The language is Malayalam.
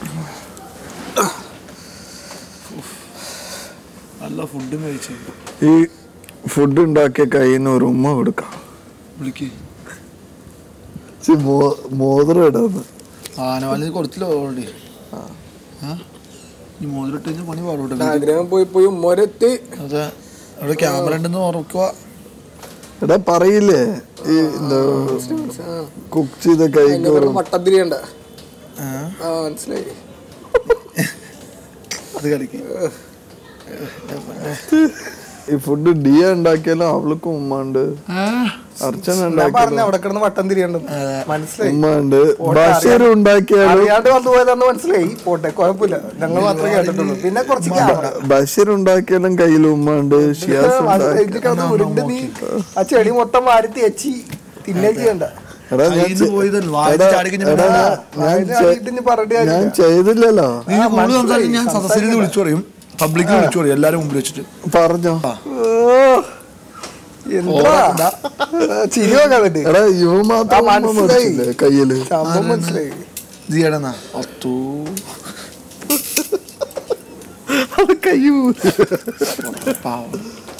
നല്ല ഫുഡും കഴിച്ചു ഈ ഫുഡ് ഉണ്ടാക്കിയ കയ്യിൽ നിന്ന് ഒരു ഉമ്മ കൊടുക്കാം വിളിക്ക് ഇച്ചി മോ- മോതിരം ഇടാന്ന് ആനവാലി കൊടുത്തില്ല ഓൾറെഡി ഈ മോതിരിട്ട് കഴിഞ്ഞാൽ പണി പാടോട്ടെ ആഗ്രഹം പോയി പോയി ഉമ്മോരെത്തി അതെ അവിടെ ക്യാമറ ഉണ്ടെന്ന് ഓർക്കുക എടാ പറയില്ലേ ഈ എന്താ കുക്ക് ചെയ്ത കൈക്ക് ഒരു മട്ടത്തിരി ഉണ്ട് ആ, ആ മനസ്സിലായി അത് കളിക്ക് ഈ ഫുഡ് ഡിയ ഉണ്ടാക്കിയാലും അവൾക്കും ഉമ്മ ഉണ്ട് അർച്ചന ഞാൻ ഉണ്ടാക്കിയാലും പറഞ്ഞ അവിടെ കിടന്ന് വട്ടം തിരിയണ്ടെന്ന് മനസ്സിലായി ഉമ്മ ഉണ്ട് ബഷീർ ഉണ്ടാക്കിയാലും അറിയാണ്ട് വന്നു പോയതാന്ന് മനസ്സിലായി പോട്ടെ കുഴപ്പമില്ല ഞങ്ങൾ മാത്രമേ കേട്ടിട്ടുള്ളൂ പിന്നെ കുറച്ച് ക്യാമറ ബഷീർ ഉണ്ടാക്കിയാലും കയ്യിൽ ഉമ്മ ഉണ്ട് ഷിയാസ് ഉണ്ടാക്കി ഇത് കിടന്ന് ഉരുണ്ട് നീ ആ ചെടി മൊത്തം വാരി തേച്ചി തിന്നേ ചെയ്യണ്ട എടാ ഞാൻ കയ്യിന്ന് ചെ- പോയതല്ല, വായിൽ എടാ, ചാടി കഴിഞ്ഞ് എടാ, പിന്നെ ഞാൻ അതിന് ചെ- ആയിട്ട് ഇനി പറഞ്ഞിട്ട് ഞാൻ കാര്യമില്ല. ചെയ്തില്ലല്ലോ നീ കൂടുതൽ സംസാരിക്കും ഞാൻ സദസ്സിൽ വിളിച്ചു പറയും പബ്ലിക്കിൽ വിളിച്ചു പറയും എല്ലാരും മുമ്പിൽ വെച്ചിട്ട് പറഞ്ഞോ എന്താ ചിരി നോക്കാൻ വേണ്ടി എടാ ഇവ ആ, മാത്രം ഉമ്മ മനസ്സിലായി. മേടിച്ചില്ലേ കയ്യില് സംഭവം മനസ്സിലായി ജിയടെന്നാ അത്തൂ അത് കയ്യൂ പാവം